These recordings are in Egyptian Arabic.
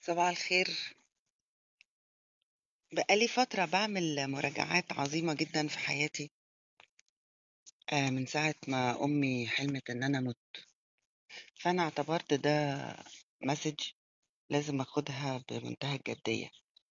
صباح الخير بقالي فترة بعمل مراجعات عظيمة جدا في حياتي آه، من ساعة ما أمي حلمت إن أنا مت فأنا اعتبرت ده مسج لازم أخدها بمنتهى الجدية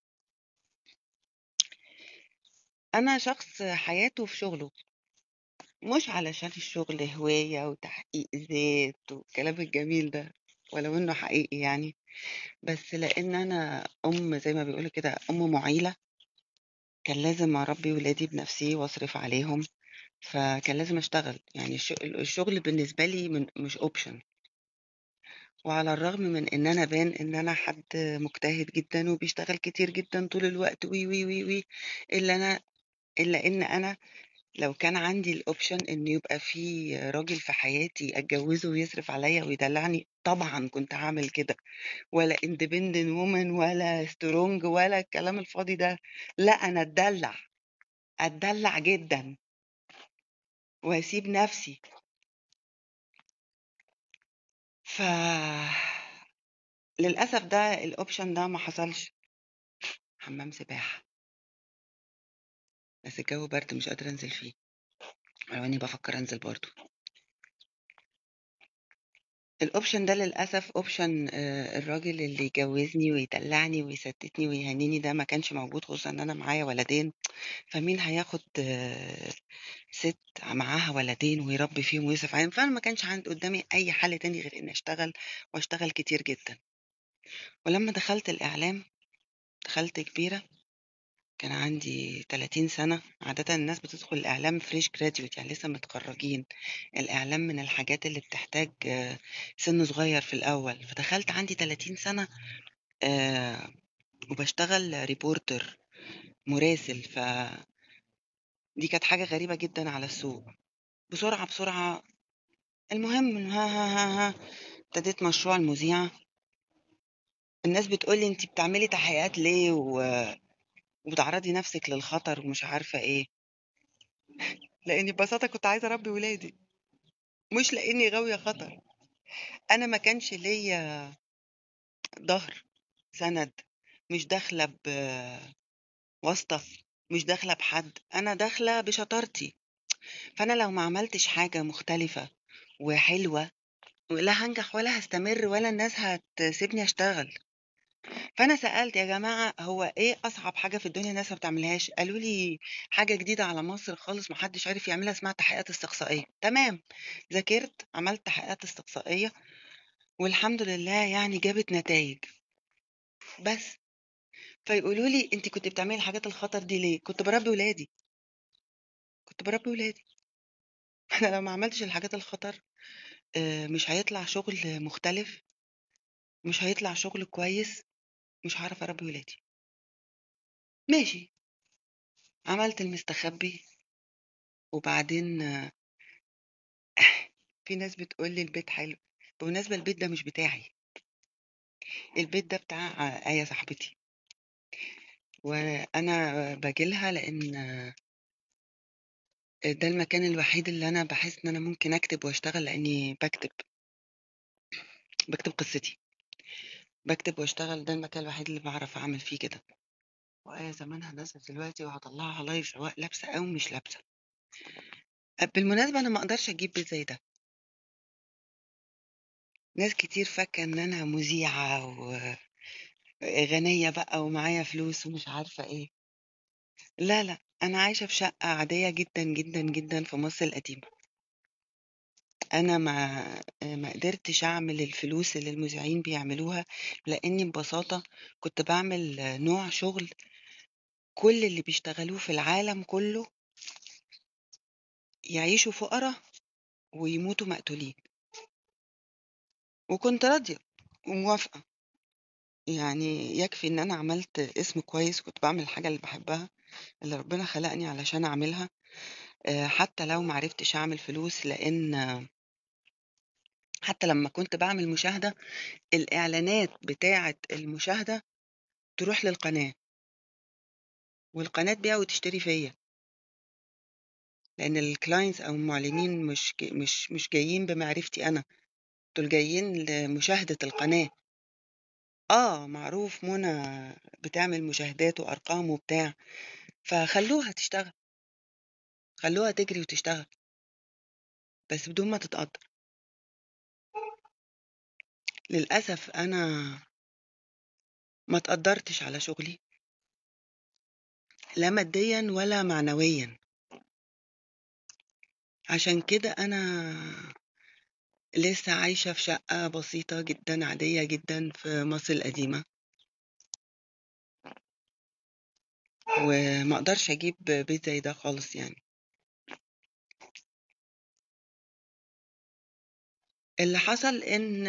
أنا شخص حياته في شغله مش علشان الشغل هواية وتحقيق ذات والكلام الجميل ده ولو إنه حقيقي يعني بس لأن أنا أم زي ما بيقولوا كده أم معيلة كان لازم أربي ولادي بنفسي وأصرف عليهم فكان لازم أشتغل يعني الش- الشغل بالنسبة لي من مش أوبشن وعلى الرغم من إن أنا بان إن أنا حد مجتهد جدا وبيشتغل كتير جدا طول الوقت وي وي وي وي إلا أنا إلا إن أنا لو كان عندي الأوبشن إن يبقى في راجل في حياتي أتجوزه ويصرف عليا ويدلعني طبعا كنت هعمل كده ولا independent woman ولا strong ولا الكلام الفاضي ده لا أنا أتدلع أتدلع جدا وأسيب نفسي ف للأسف ده الأوبشن ده ما حصلش حمام سباحة بس الجو برد مش قادرة أنزل فيه ولو إني بفكر أنزل برضه الأوبشن ده للأسف أوبشن آه، الراجل اللي يجوزني ويدلعني ويستتني ويهنيني ده ما كانش موجود خصوصا إن أنا معايا ولدين فمين هياخد آه، ست معاها ولدين ويربي فيهم ويصرف عليهم فأنا ما كانش عندي قدامي أي حل تاني غير إني أشتغل وأشتغل كتير جدا ولما دخلت الإعلام دخلت كبيرة كان عندي 30 سنة عادة الناس بتدخل الإعلام فريش جراديوت يعني لسه متخرجين الإعلام من الحاجات اللي بتحتاج آه، سن صغير في الأول فدخلت عندي 30 سنة آه، وبشتغل ريبورتر مراسل فدي كانت حاجة غريبة جدا على السوق بسرعة بسرعة المهم ها ها ها ها ابتديت مشروع المذيعة الناس بتقولي انت بتعملي تحقيقات ليه و... وبتعرضي نفسك للخطر ومش عارفة ايه لاني ببساطة كنت عايزة اربي ولادي مش لاني غاوية خطر انا ما كانش ليا ظهر سند مش داخلة بواسطة مش داخلة بحد انا داخلة بشطارتي فانا لو ما عملتش حاجة مختلفة وحلوة لا هنجح ولا هستمر ولا الناس هتسيبني اشتغل فانا سألت يا جماعة هو ايه اصعب حاجة في الدنيا الناس ما بتعملهاش قالوا لي حاجة جديدة على مصر خالص محدش عارف يعملها اسمها تحقيقات استقصائية تمام ذاكرت عملت تحقيقات استقصائية والحمد لله يعني جابت نتائج بس فيقولوا لي انت كنت بتعملي الحاجات الخطر دي ليه كنت بربي ولادي كنت بربي ولادي انا لو ما عملتش الحاجات الخطر آه، مش هيطلع شغل مختلف مش هيطلع شغل كويس مش هعرف اربي ولادي ماشي عملت المستخبي وبعدين آه، في ناس بتقول لي البيت حلو بالمناسبة البيت ده مش بتاعي البيت ده بتاع آه، آية صاحبتي وانا باجيلها لان آه، ده المكان الوحيد اللي انا بحس ان انا ممكن اكتب واشتغل لاني بكتب بكتب قصتي بكتب واشتغل ده المكان الوحيد اللي بعرف اعمل فيه كده وآية زمانها نازلة دلوقتي وهطلعها لايف سواء لابسة أو مش لابسة بالمناسبة أنا ما أقدرش أجيب بيت زي ده ناس كتير فاكرة إن أنا مذيعة وغنية بقى ومعايا فلوس ومش عارفة إيه لا لا أنا عايشة في شقة عادية جدا جدا جدا في مصر القديمة أنا ما ما قدرتش أعمل الفلوس اللي المذيعين بيعملوها لأني ببساطة كنت بعمل نوع شغل كل اللي بيشتغلوه في العالم كله يعيشوا فقراء ويموتوا مقتولين وكنت راضية وموافقة يعني يكفي إن أنا عملت اسم كويس وكنت بعمل الحاجة اللي بحبها اللي ربنا خلقني علشان أعملها آه، حتى لو معرفتش أعمل فلوس لأن آه، حتى لما كنت بعمل مشاهدة الإعلانات بتاعة المشاهدة تروح للقناة والقناة تبيع وتشتري فيا لأن الكلاينتس أو المعلنين مش جي- مش مش جايين بمعرفتي أنا دول جايين لمشاهدة القناة آه، معروف منى بتعمل مشاهدات وأرقام وبتاع، فخلّوها تشتغل. خلّوها تجري وتشتغل. بس بدون ما تتقدّر. للأسف أنا ما اتقدّرتش على شغلي. لا ماديًا ولا معنويًا. عشان كده أنا لسه عايشة في شقة بسيطة جدًا، عادية جدًا في مصر القديمة. وما أقدرش أجيب بيت زي ده خالص يعني. اللي حصل إن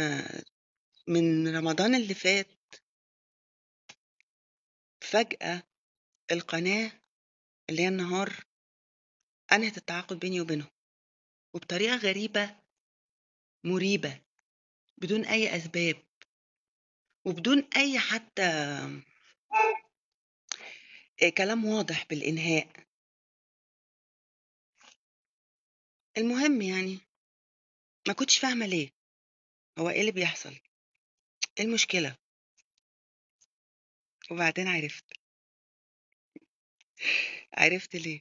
من رمضان اللي فات فجأة القناة اللي هي النهار أنهت التعاقد بيني وبينهم، وبطريقة غريبة مُريبة، بدون أي أسباب، وبدون أي حتى آآ كلام واضح بالإنهاء. المهم يعني ما كنتش فاهمة ليه، هو إيه اللي بيحصل؟ إيه المشكلة؟ وبعدين عرفت. عرفت ليه.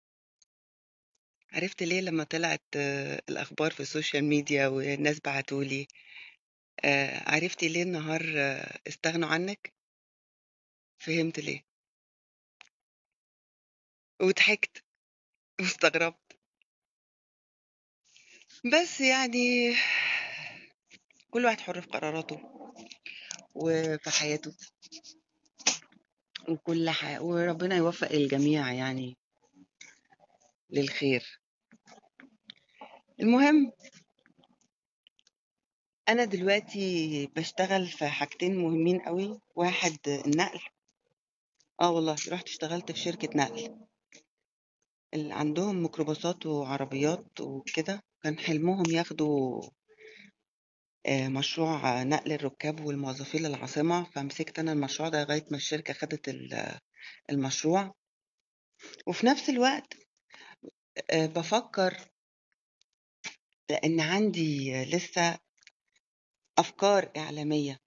عرفت ليه لمّا طلعت الأخبار في السوشيال ميديا والناس بعتوا لي آآ عرفتِ ليه النهار استغنوا عنِّك؟ فهمت ليه. وضحكت واستغربت. بس يعني كل واحد حُر في قراراته وفي حياته. وكل ح وربنا يوفّق الجميع يعني للخير. المهم أنا دلوقتي باشتغل في حاجتين مهمين أوي، واحد النقل آه والله، رُحت اشتغلت في شركة نقل. اللي عندهم ميكروباصات وعربيات وكده، كان حلمهم ياخدوا آآ مشروع نقل الرُكّاب والموظفين للعاصمة، فمسكت أنا المشروع ده لغاية ما الشركة خدت ال المشروع. وفي نفس الوقت آآ بافكّر لإن عندي لسه أفكار إعلامية.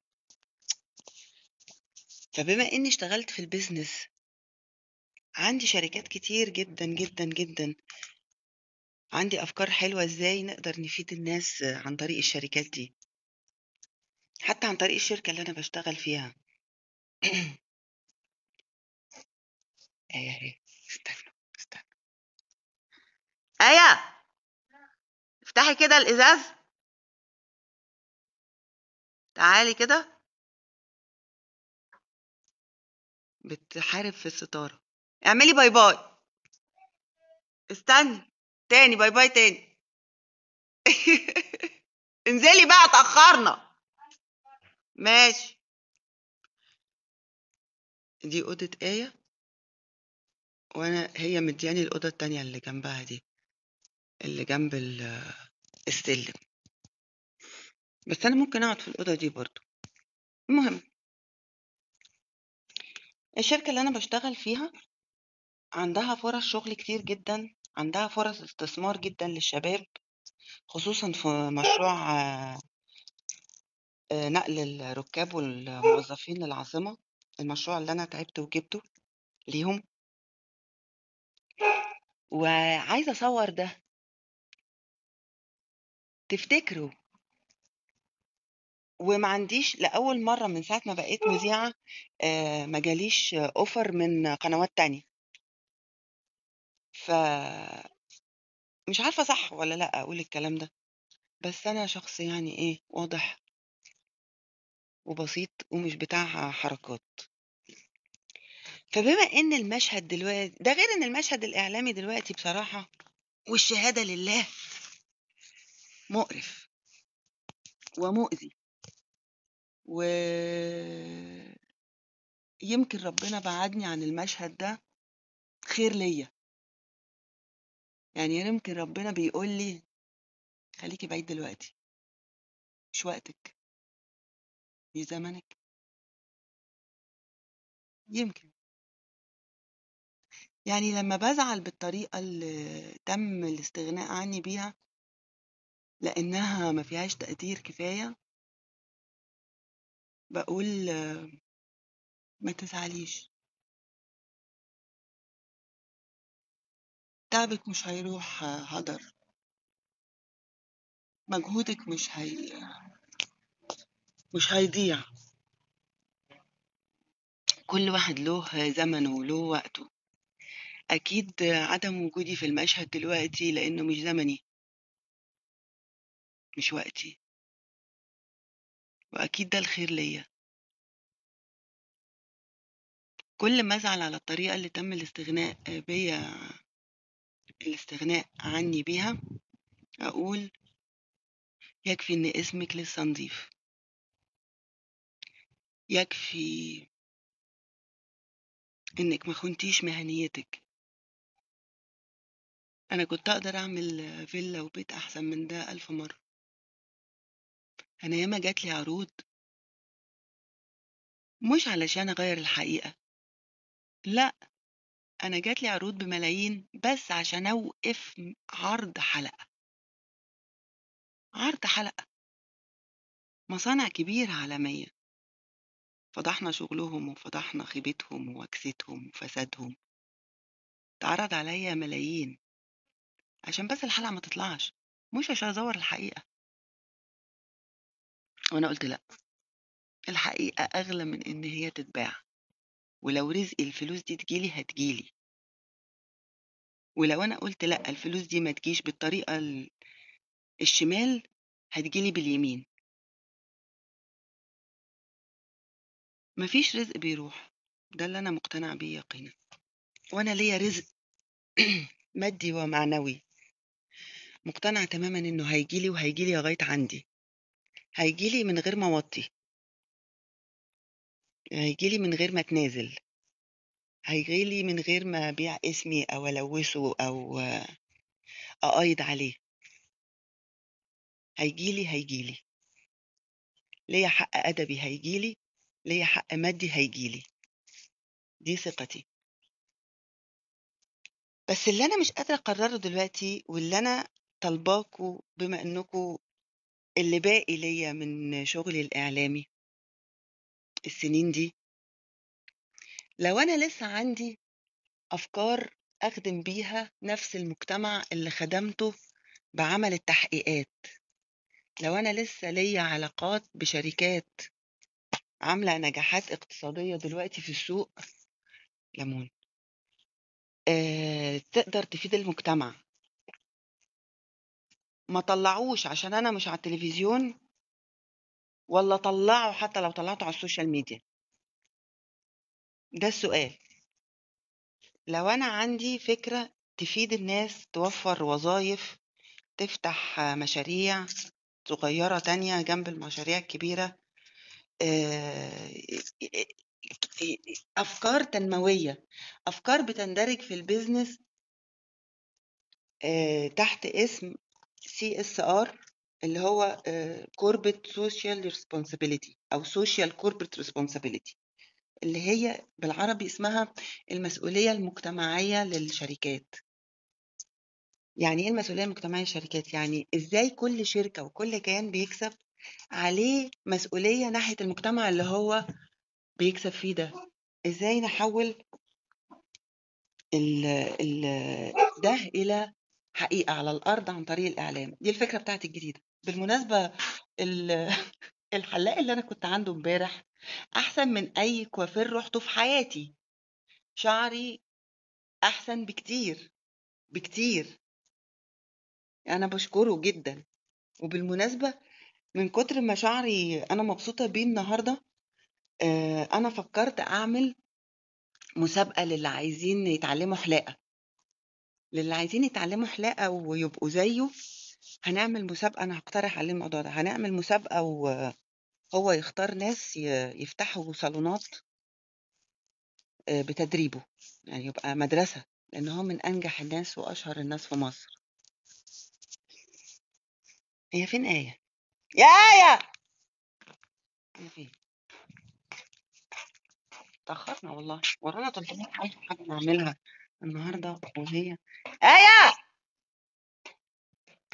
فبما إني اشتغلت في الbusiness عندي شركات كتير جدًا، جدًا، جدًا. عندي أفكار حلوة إزاي نقدر نفيد الناس عن طريق الشركات دي. حتى عن طريق الشركة اللي أنا باشتغل فيها. آية أهي، استنوا، استنوا. آية! افتحي كده الإزاز. تعالي كده. بتحارب في الستارة. اعملي باي باي. استني، تاني باي باي تاني. انزلي بقى اتأخرنا. ماشي. دي أوضة آية. وأنا هي مدياني الأوضة التانية اللي جنبها دي. اللي جنب ال السلم. بس أنا ممكن أقعد في الأوضة دي برضه. المهم. الشركة اللي أنا باشتغل فيها عندها فرص شغل كتير جدًا، عندها فرص استثمار جدًا للشباب، خصوصًا في مشروع آآ نقل الرُكّاب والموظفين للعاصمة، المشروع اللي أنا تعبت وجِبته ليهم. وعايزة أصوّر ده. تفتكروا وما عنديش لأول مرّة من ساعة ما بقيت مذيعة آآ ما جاليش offer من قنوات تانية. ف مش عارفة صح والّا لأ أقول الكلام ده، بس أنا شخص يعني إيه، واضح وبسيط ومش بتاع حركات. فبما إن المشهد دلوقتي ده غير إن المشهد الإعلامي دلوقتي بصراحة والشهادة لله مُقرف. ومؤذي. و يمكن ربنا بعدني عن المشهد ده خير ليّا. يعني يمكن ربنا بيقول لي خليكِ بعيد دلوقتي. مش وقتِك. مش زمنِك. يمكن. يعني لمّا بازعل بالطريقة اللي تم الاستغناء عني بيها لإنها ما فيهاش تقدير كفاية باقول ما تزعليش. تعبِك مش هيروح هدر. مجهودِك مش هي مش هيضيع. كل واحد له زمنه وله وقته. أكيد عدم وجودي في المشهد دلوقتي لإنه مش زمني. مش وقتي. وأكيد ده الخير ليّا. كل ما أزعل على الطريقة اللي تم الاستغناء بيّا الاستغناء عني بيها، أقول يكفي إن اسمِك لسه نضيف. يكفي إنِّك ما خُنتيش مهنيتِك. أنا كنت أقدر أعمل فيلا وبيت أحسن من ده ألف مرّة. أنا ياما جات لي عروض مش علشان أغيّر الحقيقة. لأ، أنا جات لي عروض بملايين بس عشان أوقف م عرض حلقة. عرض حلقة. مصانع كبيرة عالمية. فضحنا شغلهم وفضحنا خيبتهم ووكستهم وفسادهم. اتعرض عليّا ملايين. عشان بس الحلقة ما تطلعش، مش عشان أزوّر الحقيقة. وأنا قُلت لأ. الحقيقة أغلى من إن هي تتباع. ولو رزقي الفلوس دي تيجي لي هتيجي لي. ولو أنا قُلت لأ، الفلوس دي ما تجيش بالطريقة ال الشمال، هتيجي لي باليمين. ما فيش رزق بيروح، ده اللي أنا مقتنعة بيه يقينًا. وأنا ليّا رزق مادي ومعنوي. مقتنعة تمامًا إنه هييجي لي وهييجي لي لغاية عندي. هييجي لي من غير ما أوطّي. هييجي لي من غير ما أتنازل. هييجي لي من غير ما أبيع اسمي أو ألوّثه أو أقايض عليه. هييجي لي، هييجي لي. ليّا حق أدبي هييجي لي، ليّا حق مادي هييجي لي. دي ثقتي. بس اللي أنا مش قادرة أقرّره دلوقتي واللي أنا طالباكم بما إنكم اللي باقي ليّا من شغلي الإعلامي السنين دي لو أنا لسه عندي أفكار أخدم بيها نفس المجتمع اللي خدمته بعمل التحقيقات. لو أنا لسه ليّا علاقات بشركات عاملة نجاحات اقتصادية دلوقتي في السوق لَمُون. آآ تقدر تفيد المجتمع. ما أطلّعوش عشان أنا مش على التلفزيون والّا أطلّعه حتى لو طلّعته على السوشيال ميديا؟ ده السؤال. لو أنا عندي فكرة تفيد الناس، توفّر وظايف، تفتح مشاريع صغيّرة تانية جنب المشاريع الكبيرة، آآ أفكار تنموية، أفكار بتندرج في الbusiness آآ تحت اسم CSR اللي هو آآ corporate social responsibility أو social corporate responsibility اللي هي بالعربي اسمها المسؤولية المجتمعية للشركات. يعني إيه المسؤولية المجتمعية للشركات؟ يعني إزاي كل شركة وكل كيان بيكسب عليه مسؤولية ناحية المجتمع اللي هو بيكسب فيه ده. إزاي نحوّل ال ال ده إلى حقيقة على الأرض عن طريق الإعلام. دي الفكرة بتاعتي الجديدة. بالمناسبة ال الحلاق اللي أنا كنت عنده امبارح أحسن من أي كوافير رُحته في حياتي. شعري أحسن بكتير، بكتير. أنا باشكره جدًا. وبالمناسبة من كتر ما شعري أنا مبسوطة بيه النهارده، آآ أنا فكّرت أعمل مسابقة للي عايزين يتعلّموا حلاقة. للي عايزين يتعلّموا حلاقة ويبقوا زيّه، هنعمل مسابقة أنا هاقترح عليه الموضوع ده. هنعمل مسابقة وهو يختار ناس ي يفتحوا صالونات آآ بتدريبه. يعني يبقى مدرسة، لإن هو من أنجح الناس وأشهر الناس في مصر. هي فين آية؟ يا آية! هي فين؟ اتأخرنا والله، ورانا 300 ألف حاجة نعملها النهارده وهي آية!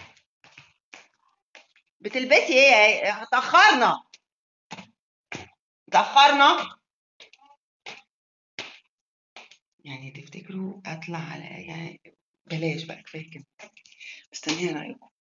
بتلبسي إيه يا آية؟ اتأخرنا. اتأخرنا يعني تفتكروا أطلع على يعني بلاش بقى كفاية كده مستنية رأيكم